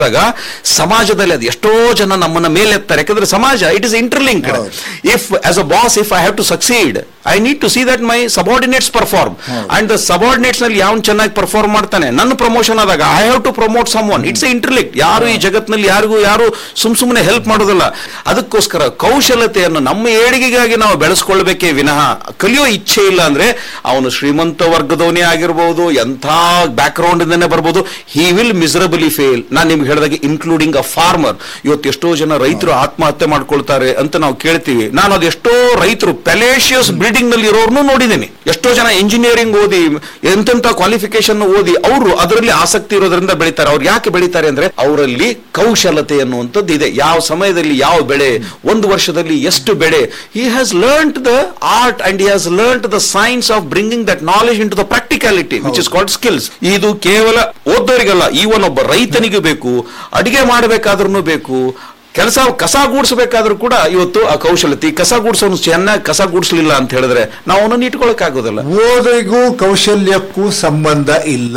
ಆಗ ಸಮಾಜದಲ್ಲಿ ಅದು ಎಷ್ಟೋ ಜನ ನಮ್ಮನ್ನ ಮೇಲೆತ್ತಾರೆ ಯಾಕಂದ್ರೆ ಸಮಾಜ ಇಟ್ ಇಸ್ ಇಂಟರ್ಲಿಂಕ್ಡ್ ಹೌದು. If as a boss if I have to succeed I need to see that my subordinates perform and the subordinates ನಲ್ಲಿ ಯಾವ ಚೆನ್ನಾಗಿ ಪರ್ಫಾರ್ಮ್ ಮಾಡ್ತಾನೆ ನನ್ನ ಪ್ರಮೋಷನ್ ಆದಾಗ I have to promote someone it's interlinked ಯಾರು ಈ ಜಗತ್ತಿನಲ್ಲಿ ಯಾರಿಗೂ ಯಾರು ಸುಮ್ ಸುಮ್ಮನೆ ಹೆಲ್ಪ್ ಮಾಡೋದಿಲ್ಲ ಅದಕ್ಕೋಸ್ಕರ ಕೌಶಲತೆಯನ್ನು ನಮ್ಮ ಏಳಿಗೆಗಾಗಿ ನಾವು ಬೆಳೆಸ್ಕೊಳ್ಬೇಕೇ ವಿನಃ ಕಲಿಯೋ ಇಚ್ಛೆ ಇಲ್ಲ ಅಂದ್ರೆ ಅವನು ಶ್ರೀಮಂತ ವರ್ಗದವನೇ ಆಗಿರ್ಬೋದು ಎಂಥ ಬ್ಯಾಕ್ ಗ್ರೌಂಡ್ ಇಂದನೇ ಬರ್ಬೋದು ಹಿ ವಿಲ್ ಮಿಸರಬಲಿ ಫೇಲ್ ನಾನು ನಿಮ್ಗೆ ಹೇಳಿದಾಗೆ ಇನ್ಕ್ಲೂಡಿಂಗ್ ಅ ಫಾರ್ಮರ್ ಇವತ್ತು ಎಷ್ಟೋ ಜನ ರೈತರು ಆತ್ಮಹತ್ಯೆ ಮಾಡ್ಕೊಳ್ತಾರೆ ಅಂತ ನಾವು ಕೇಳ್ತೀವಿ ನಾನು ಅದು ಎಷ್ಟೋ ರೈತರು ಪೆಲೇಷಿಯಸ್ ಬ್ರೀಡಿಂಗ್ ನಲ್ಲಿ ಇರೋರ್ನು ನೋಡಿದ್ದೀನಿ ಎಷ್ಟೋ ಜನ ಇಂಜಿನಿಯರಿಂಗ್ ಓದಿ ಎಂತೆಂತ ಕ್ವಾಲಿಫಿಕೇಶನ್ ಓದಿ ಅವರು ಅದರಲ್ಲಿ ಆಸಕ್ತಿ ಇರೋದ್ರಿಂದ ಬೆಳಿತಾರೆ ಅವ್ರು ಯಾಕೆ ಬೆಳಿತಾರೆ ಅಂದ್ರೆ ಅವರಲ್ಲಿ ಕೌಶಲತೆ ಅನ್ನುವಂಥದ್ದು ಇದೆ ಯಾವ ಸಮಯದಲ್ಲಿ ಯಾವ ಬೆಳೆ ಒಂದು ವರ್ಷದಲ್ಲಿ ಎಷ್ಟು ಬೆಳೆ he has learned the art and he has learned the science of bringing that knowledge into the practicality which is called skills ಇದು ಕೇವಲ ಓದೋರಿಗಲ್ಲ ಈವನ್ ಒಬ್ಬ ರೈತನಿಗೂ ಬೇಕು ಅಡಿಗೆ ಮಾಡಬೇಕಾದ್ರೂ ಬೇಕು ಕೆಲಸ ಕಸ ಗೂಡಿಸಬೇಕಾದ್ರೂ ಕೂಡ ಇವತ್ತು ಆ ಕೌಶಲತೆ ಈ ಕಸ ಗೂಡಿಸೋನು ಚೆನ್ನಾಗಿ ಕಸ ಗೂಡಿಸ್ಲಿಲ್ಲ ಅಂತ ಹೇಳಿದ್ರೆ ನಾವು ಅವನನ್ನು ಇಟ್ಕೊಳಕ್ ಆಗೋದಿಲ್ಲ ಓದಿಗೂ ಕೌಶಲ್ಯಕ್ಕೂ ಸಂಬಂಧ ಇಲ್ಲ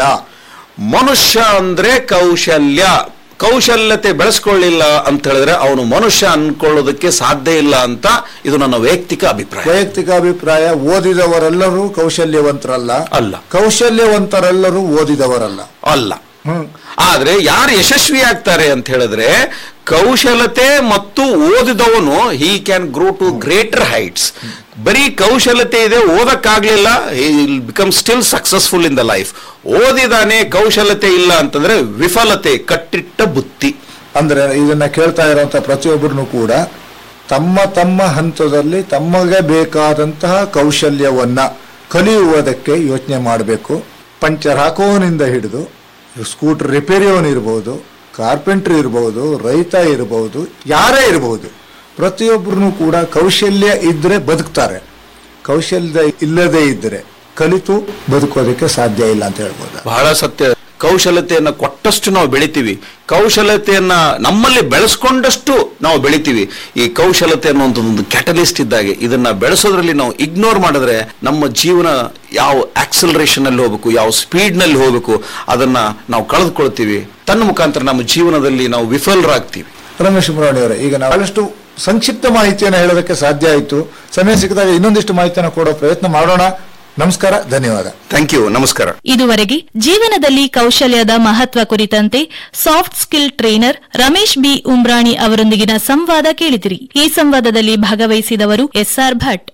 ಮನುಷ್ಯ ಅಂದ್ರೆ ಕೌಶಲ್ಯ ಕೌಶಲ್ಯತೆ ಬೆಳೆಸ್ಕೊಳ್ಳಿಲ್ಲ ಅಂತ ಹೇಳಿದ್ರೆ ಅವನು ಮನುಷ್ಯ ಅನ್ಕೊಳ್ಳೋದಕ್ಕೆ ಸಾಧ್ಯ ಇಲ್ಲ ಅಂತ ಇದು ನನ್ನ ವೈಯಕ್ತಿಕ ಅಭಿಪ್ರಾಯ ವೈಯಕ್ತಿಕ ಅಭಿಪ್ರಾಯ ಓದಿದವರೆಲ್ಲರೂ ಕೌಶಲ್ಯವಂತರಲ್ಲ ಅಲ್ಲ. ಕೌಶಲ್ಯವಂತರೆಲ್ಲರೂ ಓದಿದವರಲ್ಲ ಅಲ್ಲ ಹ್ಮ್ ಆದ್ರೆ ಯಾರು ಯಶಸ್ವಿ ಆಗ್ತಾರೆ ಅಂತ ಹೇಳಿದ್ರೆ ಕೌಶಲತೆ ಮತ್ತು ಓದಿದವನು he can grow to greater heights ಬರೀ ಕೌಶಲತೆ ಇದೆ ಓದಕ್ಕಾಗ್ಲಿಲ್ಲ become still successful in the life ಓದಿದಾನೆ ಕೌಶಲತೆ ಇಲ್ಲ ಅಂತಂದ್ರೆ ವಿಫಲತೆ ಕಟ್ಟಿಟ್ಟ ಬುತ್ತಿ ಅಂದ್ರೆ ಇದನ್ನ ಕೇಳ್ತಾ ಇರುವಂತ ಪ್ರತಿಯೊಬ್ಬರನ್ನು ಕೂಡ ತಮ್ಮ ತಮ್ಮ ಹಂತದಲ್ಲಿ ತಮಗೆ ಬೇಕಾದಂತಹ ಕೌಶಲ್ಯವನ್ನ ಕಲಿಯುವುದಕ್ಕೆ ಯೋಚನೆ ಮಾಡಬೇಕು ಪಂಚರ್ ಹಾಕೋನಿಂದ ಹಿಡಿದು ಸ್ಕೂಟರ್ ರಿಪೇರಿಯವನು ಇರ್ಬೋದು ಕಾರ್ಪೆಂಟ್ರ್ ಇರ್ಬೋದು ರೈತ ಇರ್ಬೋದು ಯಾರೇ ಇರ್ಬೋದು ಪ್ರತಿಯೊಬ್ಬರೂ ಕೂಡ ಕೌಶಲ್ಯ ಇದ್ರೆ ಬದುಕ್ತಾರೆ ಕೌಶಲ್ಯ ಇಲ್ಲದೆ ಇದ್ರೆ ಕಲಿತು ಬದುಕೋದಕ್ಕೆ ಸಾಧ್ಯ ಇಲ್ಲ ಅಂತ ಹೇಳ್ಬೋದು ಬಹಳ ಸತ್ಯ ಕೌಶಲತೆಯನ್ನ ಕೊಟ್ಟಷ್ಟು ನಾವು ಬೆಳಿತೀವಿ ಕೌಶಲತೆಯನ್ನ ನಮ್ಮಲ್ಲಿ ಬೆಳೆಸ್ಕೊಂಡಷ್ಟು ನಾವು ಬೆಳಿತೀವಿ ಈ ಕೌಶಲತೆ ಅನ್ನುವಂಥದ್ದು ಒಂದು ಕ್ಯಾಟಲಿಸ್ಟ್ ಇದ್ದಾಗೆ ಇದನ್ನ ಬೆಳೆಸೋದ್ರಲ್ಲಿ ನಾವು ಇಗ್ನೋರ್ ಮಾಡಿದ್ರೆ ನಮ್ಮ ಜೀವನ ಯಾವ ಆಕ್ಸಲರೇಷನ್ ಅಲ್ಲಿ ಹೋಗ್ಬೇಕು ಯಾವ ಸ್ಪೀಡ್ ನಲ್ಲಿ ಹೋಗ್ಬೇಕು ಅದನ್ನ ನಾವು ಕಳೆದುಕೊಳ್ತೀವಿ ತನ್ನ ಮುಖಾಂತರ ನಮ್ಮ ಜೀವನದಲ್ಲಿ ನಾವು ವಿಫಲರಾಗ್ತೀವಿ ರಮೇಶ್ ಮುರಾಣಿ ಅವರೇ ಈಗ ನಾವು ಬಹಳಷ್ಟು ಸಂಕ್ಷಿಪ್ತ ಮಾಹಿತಿಯನ್ನು ಹೇಳೋದಕ್ಕೆ ಸಾಧ್ಯ ಆಯಿತು ಸಮಯ ಸಿಕ್ಕಿದಾಗ ಇನ್ನೊಂದಿಷ್ಟು ಮಾಹಿತಿಯನ್ನು ಕೊಡೋ ಪ್ರಯತ್ನ ಮಾಡೋಣ ನಮಸ್ಕಾರ ಧನ್ಯವಾದ ಥ್ಯಾಂಕ್ ಯು ನಮಸ್ಕಾರ ಇದುವರೆಗೆ ಜೀವನದಲ್ಲಿ ಕೌಶಲ್ಯದ ಮಹತ್ವ ಕುರಿತಂತೆ soft skill trainer Ramesh B Umrani ಅವರೊಂದಿಗಿನ ಸಂವಾದ ಕೇಳಿದಿರಿ ಈ ಸಂವಾದದಲ್ಲಿ ಭಾಗವಹಿಸಿದವರು ಎಸ್ಆರ್ ಭಟ್